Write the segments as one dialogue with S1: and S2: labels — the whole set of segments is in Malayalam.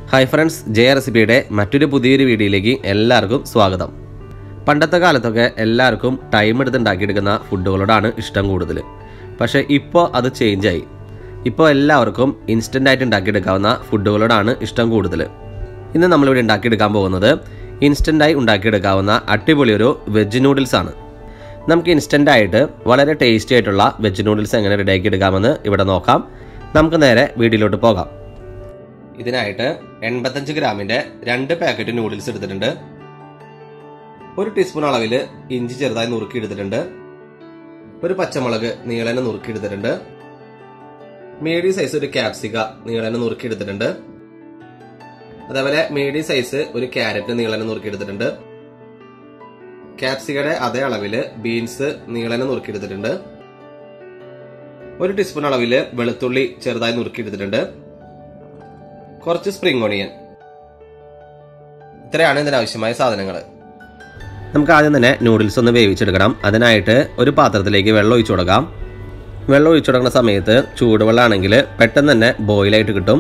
S1: ഹായ് ഫ്രണ്ട്സ് ജയ റെസിപ്പിയുടെ മറ്റൊരു പുതിയൊരു വീഡിയോയിലേക്ക് എല്ലാവർക്കും സ്വാഗതം പണ്ടത്തെ കാലത്തൊക്കെ എല്ലാവർക്കും ടൈം എടുത്ത് ഉണ്ടാക്കിയെടുക്കുന്ന ഫുഡുകളോടാണ് ഇഷ്ടം കൂടുതൽ പക്ഷേ ഇപ്പോൾ അത് ചേഞ്ചായി ഇപ്പോൾ എല്ലാവർക്കും ഇൻസ്റ്റൻ്റ് ആയിട്ട് ഉണ്ടാക്കിയെടുക്കാവുന്ന ഫുഡുകളോടാണ് ഇഷ്ടം കൂടുതൽ ഇന്ന് നമ്മളിവിടെ ഉണ്ടാക്കിയെടുക്കാൻ പോകുന്നത് ഇൻസ്റ്റൻ്റായി ഉണ്ടാക്കിയെടുക്കാവുന്ന അടിപൊളി ഒരു വെജ് നൂഡിൽസ് ആണ് നമുക്ക് ഇൻസ്റ്റൻ്റ് ആയിട്ട് വളരെ ടേസ്റ്റി ആയിട്ടുള്ള വെജ് നൂഡിൽസ് എങ്ങനെ റെഡിയാക്കി എടുക്കാമെന്ന് ഇവിടെ നോക്കാം നമുക്ക് നേരെ വീഡിയോയിലോട്ട് പോകാം ഇതിനായിട്ട് എൺപത്തഞ്ച് ഗ്രാമിന്റെ രണ്ട് പാക്കറ്റ് നൂഡിൽസ് എടുത്തിട്ടുണ്ട് ഒരു ടീസ്പൂൺ അളവിൽ ഇഞ്ചി ചെറുതായി നുറുക്കി എടുത്തിട്ടുണ്ട് ഒരു പച്ചമുളക് നീളനെ നുറുക്കി എടുത്തിട്ടുണ്ട് മീഡിയം സൈസ് ഒരു ക്യാപ്സിക നീളനെ നുറുക്കി എടുത്തിട്ടുണ്ട് അതേപോലെ മീഡിയം സൈസ് ഒരു ക്യാരറ്റ് നീളനെ നുറുക്കി എടുത്തിട്ടുണ്ട് ക്യാപ്സിക്കയുടെ അതേ അളവില് ബീൻസ് നീളനെ നുറുക്കി എടുത്തിട്ടുണ്ട് ഒരു ടീസ്പൂൺ അളവില് വെളുത്തുള്ളി ചെറുതായി നുറുക്കി എടുത്തിട്ടുണ്ട് കുറച്ച് സ്പ്രിംഗ് ഓണിയൻ ഇത്രയാണ് ഇതിനാവശ്യമായ സാധനങ്ങൾ നമുക്ക് ആദ്യം തന്നെ നൂഡിൽസ് ഒന്ന് വേവിച്ചെടുക്കണം അതിനായിട്ട് ഒരു പാത്രത്തിലേക്ക് വെള്ളം ഒഴിച്ചു കൊടുക്കാം വെള്ളം ഒഴിച്ചു കൊടുക്കുന്ന സമയത്ത് ചൂടുവെള്ളമാണെങ്കിൽ പെട്ടെന്ന് തന്നെ ബോയിലായിട്ട് കിട്ടും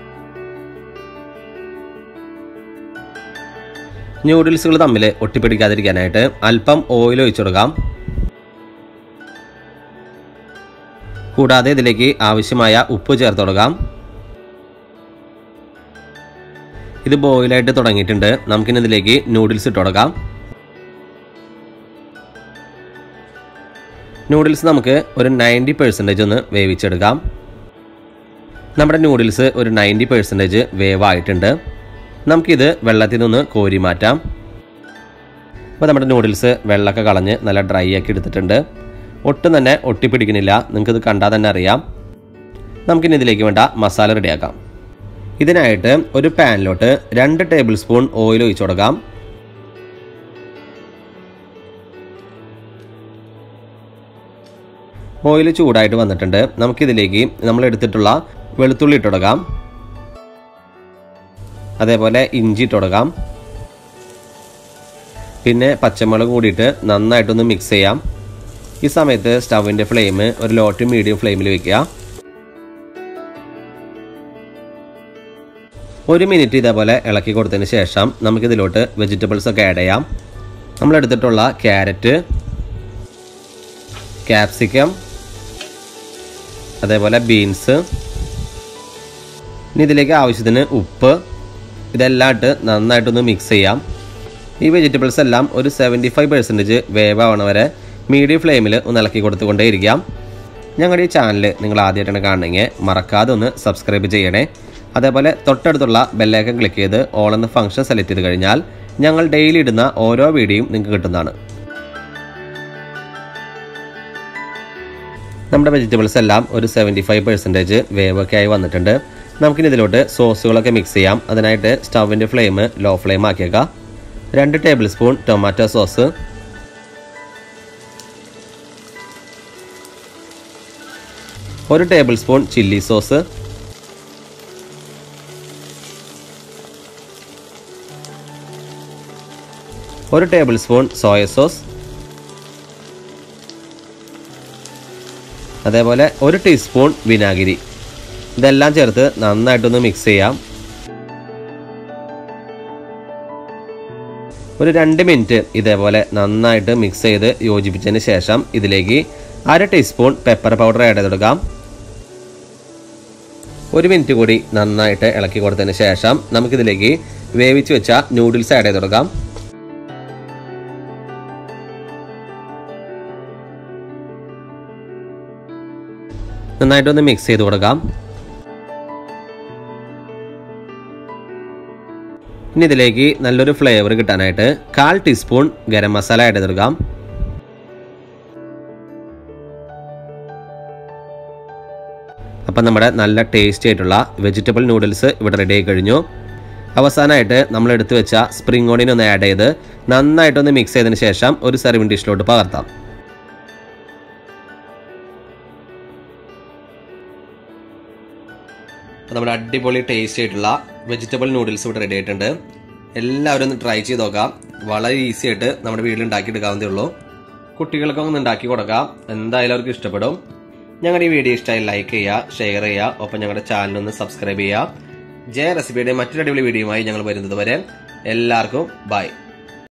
S1: നൂഡിൽസുകൾ തമ്മിൽ ഒട്ടിപ്പിടിക്കാതിരിക്കാനായിട്ട് അല്പം ഓയിൽ ഒഴിച്ചു കൊടുക്കാം കൂടാതെ ഇതിലേക്ക് ആവശ്യമായ ഉപ്പ് ചേർത്ത് കൊടുക്കാം ഇത് ബോയിലായിട്ട് തുടങ്ങിയിട്ടുണ്ട് നമുക്കിനി ഇതിലേക്ക് നൂഡിൽസ് ഇട്ട് കൊടുക്കാം നൂഡിൽസ് നമുക്ക് ഒരു നയൻറ്റി പെർസെൻറ്റേജ് ഒന്ന് വേവിച്ചെടുക്കാം നമ്മുടെ നൂഡിൽസ് ഒരു നയൻറ്റി പെർസെൻറ്റേജ് വേവായിട്ടുണ്ട് നമുക്കിത് വെള്ളത്തിൽ നിന്ന് കോരി മാറ്റാം അപ്പോൾ നമ്മുടെ നൂഡിൽസ് വെള്ളമൊക്കെ കളഞ്ഞ് നല്ല ഡ്രൈ ആക്കി എടുത്തിട്ടുണ്ട് ഒട്ടും തന്നെ ഒട്ടിപ്പിടിക്കുന്നില്ല നിങ്ങൾക്കിത് കണ്ടാൽ തന്നെ അറിയാം നമുക്കിനി ഇതിലേക്ക് വേണ്ട മസാല റെഡിയാക്കാം ഇതിനായിട്ട് ഒരു പാനിലോട്ട് രണ്ട് ടേബിൾ സ്പൂൺ ഓയിൽ ഒഴിച്ചു കൊടുക്കാം ഓയിൽ ചൂടായിട്ട് വന്നിട്ടുണ്ട് നമുക്കിതിലേക്ക് നമ്മൾ എടുത്തിട്ടുള്ള വെളുത്തുള്ളി ഇട്ട് കൊടുക്കാം അതേപോലെ ഇഞ്ചി ഇട്ട് കൊടുക്കാം പിന്നെ പച്ചമുളക് കൂടിയിട്ട് നന്നായിട്ടൊന്ന് മിക്സ് ചെയ്യാം ഈ സമയത്ത് സ്റ്റവിൻ്റെ ഫ്ലെയിം ഒരു ലോ ടു മീഡിയം ഫ്ലെയിമിൽ വെക്കുക ഒരു മിനിറ്റ് ഇതേപോലെ ഇളക്കി കൊടുത്തതിന് ശേഷം നമുക്കിതിലോട്ട് വെജിറ്റബിൾസ് ഒക്കെ ആഡ് ചെയ്യാം നമ്മൾ എടുത്തിട്ടുള്ള ക്യാരറ്റ് ക്യാപ്സിക്കം അതേപോലെ ബീൻസ് ഇനി ഇതിലേക്ക് ആവശ്യത്തിന് ഉപ്പ് ഇതെല്ലാം ഇട്ട് നന്നായിട്ടൊന്ന് മിക്സ് ചെയ്യാം ഈ വെജിറ്റബിൾസ് എല്ലാം ഒരു സെവൻറ്റി ഫൈവ് പെർസെൻറ്റേജ് വേവാവണ വരെ മീഡിയം ഫ്ലെയിമിൽ ഒന്ന് ഇളക്കി കൊടുത്തുകൊണ്ടേയിരിക്കാം ഞങ്ങളുടെ ഈ ചാനൽ നിങ്ങൾ ആദ്യമായിട്ടാണ് കാണണമെങ്കിൽ മറക്കാതെ ഒന്ന് സബ്സ്ക്രൈബ് ചെയ്യണേ അതേപോലെ തൊട്ടടുത്തുള്ള ബെല്ലൈക്കൻ ക്ലിക്ക് ചെയ്ത് ഓൾ എന്ന ഫംഗ്ഷൻ സെലക്ട് ചെയ്ത് കഴിഞ്ഞാൽ ഞങ്ങൾ ഡെയിലി ഇടുന്ന ഓരോ വീഡിയോയും നിങ്ങൾക്ക് കിട്ടുന്നതാണ് നമ്മുടെ വെജിറ്റബിൾസ് എല്ലാം ഒരു സെവൻറ്റി ഫൈവ് പെർസെൻറ്റേജ് വേവൊക്കെ ആയി വന്നിട്ടുണ്ട് നമുക്കിനി ഇതിലോട്ട് സോസുകളൊക്കെ മിക്സ് ചെയ്യാം അതിനായിട്ട് സ്റ്റവിൻ്റെ ഫ്ലെയിം ലോ ഫ്ലെയിം ആക്കിയേക്കാം രണ്ട് ടേബിൾ സ്പൂൺ ടൊമാറ്റോ സോസ് ഒരു ടേബിൾ സ്പൂൺ ചില്ലി സോസ് ഒരു ടേബിൾ സ്പൂൺ സോയ സോസ് അതേപോലെ ഒരു ടീസ്പൂൺ വിനാഗിരി ഇതെല്ലാം ചേർത്ത് നന്നായിട്ടൊന്ന് മിക്സ് ചെയ്യാം ഒരു രണ്ട് മിനിറ്റ് ഇതേപോലെ നന്നായിട്ട് മിക്സ് ചെയ്ത് യോജിപ്പിച്ചതിന് ശേഷം ഇതിലേക്ക് അര ടീസ്പൂൺ പെപ്പർ പൗഡർ ആഡ് ചെയ്ത് കൊടുക്കാം ഒരു മിനിറ്റ് കൂടി നന്നായിട്ട് ഇളക്കി കൊടുത്തതിന് ശേഷം നമുക്കിതിലേക്ക് വേവിച്ച് വെച്ച നൂഡിൽസ് ആഡ് ചെയ്ത് കൊടുക്കാം നന്നായിട്ടൊന്ന് മിക്സ് ചെയ്ത് കൊടുക്കാം ഇനി ഇതിലേക്ക് നല്ലൊരു ഫ്ലേവർ കിട്ടാനായിട്ട് കാൽ ടീസ്പൂൺ ഗരം മസാല ആഡ് ചെയ്തെടുക്കാം അപ്പം നമ്മുടെ നല്ല ടേസ്റ്റി ആയിട്ടുള്ള വെജിറ്റബിൾ നൂഡിൽസ് ഇവിടെ റെഡി ആയി കഴിഞ്ഞു അവസാനമായിട്ട് നമ്മൾ എടുത്തു വെച്ച സ്പ്രിംഗ് ഓണിയൻ ഒന്ന് ആഡ് ചെയ്ത് നന്നായിട്ടൊന്ന് മിക്സ് ചെയ്തതിന് ശേഷം ഒരു സെർവിങ് ഡിഷിലോട്ട് പകർത്താം നമ്മുടെ അടിപൊളി ടേസ്റ്റി ആയിട്ടുള്ള വെജിറ്റബിൾ നൂഡിൽസ് ഇവിടെ റെഡി ആയിട്ടുണ്ട് എല്ലാവരും ഒന്ന് ട്രൈ ചെയ്ത് നോക്കാം വളരെ ഈസി ആയിട്ട് നമ്മുടെ വീട്ടിൽ ഉണ്ടാക്കിയെടുക്കാവുന്നതേ ഉള്ളൂ കുട്ടികൾക്കൊക്കെ ഒന്ന് ഉണ്ടാക്കി കൊടുക്കാം എന്തായാലും അവർക്ക് ഇഷ്ടപ്പെടും ഞങ്ങളുടെ ഈ വീഡിയോ ഇഷ്ടമായി ലൈക്ക് ചെയ്യുക ഷെയർ ചെയ്യുക ഒപ്പം ഞങ്ങളുടെ ചാനൽ ഒന്ന് സബ്സ്ക്രൈബ് ചെയ്യുക ജയ റെസിപ്പിയുടെ മറ്റൊരു അടിപൊളി വീഡിയോയുമായി ഞങ്ങൾ വരുന്നത് വരെ എല്ലാവർക്കും ബൈ